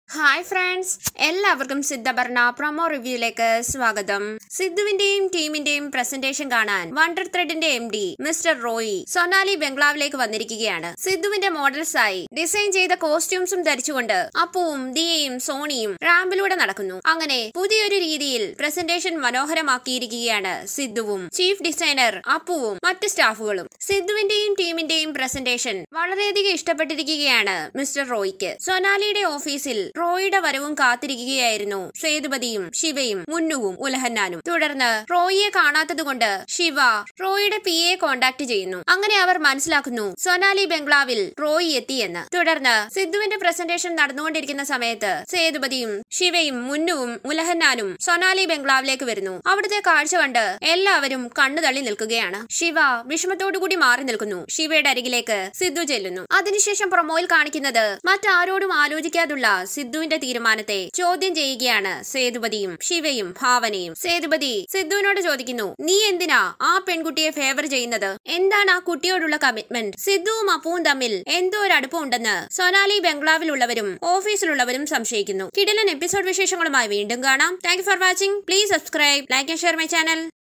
hi friends എല്ലാവർക്കും സിദ്ധഭർണ promo റിവ്യൂയിലേക്ക് സ്വാഗതം സിദ്ധുവിന്റെയും ടീമിന്റെയും പ്രസന്റേഷൻ കാണാൻ വണ്ടർ ത്രെഡിന്റെ M D mister Roy Sonali ബംഗ്ലാവിലേക്ക് വന്നിരിക്കുകയാണ് സിദ്ധുവിന്റെ മോഡൽസ് ആയി ഡിസൈൻ ചെയ്ത കോസ്റ്റ്യൂംസും ധരിച്ചുകൊണ്ട് അപ്പുവും ദിയയും സോണിയും റാമ്പിലൂടെ നടക്കുന്നു അങ്ങനെ പുതിയൊരു രീതിയിൽ പ്രസന്റേഷൻ മനോഹരമാക്കിയിരിക്കുകയാണ് സിദ്ധുവും ചീഫ് ഡിസൈനർ അപ്പുവും മറ്റ് സ്റ്റാഫുകളും സിദ്ധുവിന്റെയും ടീമിന്റെയും പ്രസന്റേഷൻ വളരെയധികം ഇഷ്ടപ്പെട്ടിരിക്കുകയാണ് മിസ്റ്റർ റോയ്ക്ക് സൊനാലിയുടെ ഓഫീസിൽ റോയിയുടെ വരവും കാത്തിരിക്കുകയായിരുന്നു സേതുപതിയും ശിവയും മുന്നുവും ഉലഹന്നാനും തുടർന്ന് റോയിയെ കാണാത്തതുകൊണ്ട് ശിവ റോയിയുടെ പി എ കോണ്ടാക്ട് ചെയ്യുന്നു അങ്ങനെ അവർ മനസ്സിലാക്കുന്നു സൊനാലി ബംഗ്ലാവിൽ റോയി എത്തിയെന്ന് തുടർന്ന് സിദ്ധുവിന്റെ പ്രസന്റേഷൻ നടന്നുകൊണ്ടിരിക്കുന്ന സമയത്ത് സേതുപതിയും ശിവയും മുന്നുവും ഉലഹന്നാനും സൊനാലി ബംഗ്ലാവിലേക്ക് വരുന്നു അവിടുത്തെ കാഴ്ച കണ്ട് എല്ലാവരും കണ്ണു തള്ളി നിൽക്കുകയാണ് ശിവ വിഷമത്തോടുകൂടി മാറി നിൽക്കുന്നു ശിവയുടെ അരികിലേക്ക് സിദ്ധു ചെല്ലുന്നു അതിനുശേഷം പ്രൊമോയിൽ കാണിക്കുന്നത് മറ്റാരോടും ആലോചിക്കാതുള്ള സിദ്ധുവിന്റെ തീരുമാനത്തെ ചോദ്യം ചെയ്യുകയാണ് സേതുപതിയും ശിവയും ഭാവനയും സേതുപതി സിദ്ധുവിനോട് ചോദിക്കുന്നു നീ എന്തിനാ ആ പെൺകുട്ടിയെ ഫേവർ ചെയ്യുന്നത് എന്താണ് ആ കുട്ടിയോടുള്ള കമ്മിറ്റ്മെന്റ് സിദ്ധുവും അപ്പുവും തമ്മിൽ എന്തോ ഒരു അടുപ്പമുണ്ടെന്ന് സൊനാലി ബംഗ്ലാവിലുള്ളവരും ഓഫീസിലുള്ളവരും സംശയിക്കുന്നു കിടിലൻ എപ്പിസോഡ് വിശേഷങ്ങളുമായി വീണ്ടും കാണാം thank for watching please subscribe like and share my channel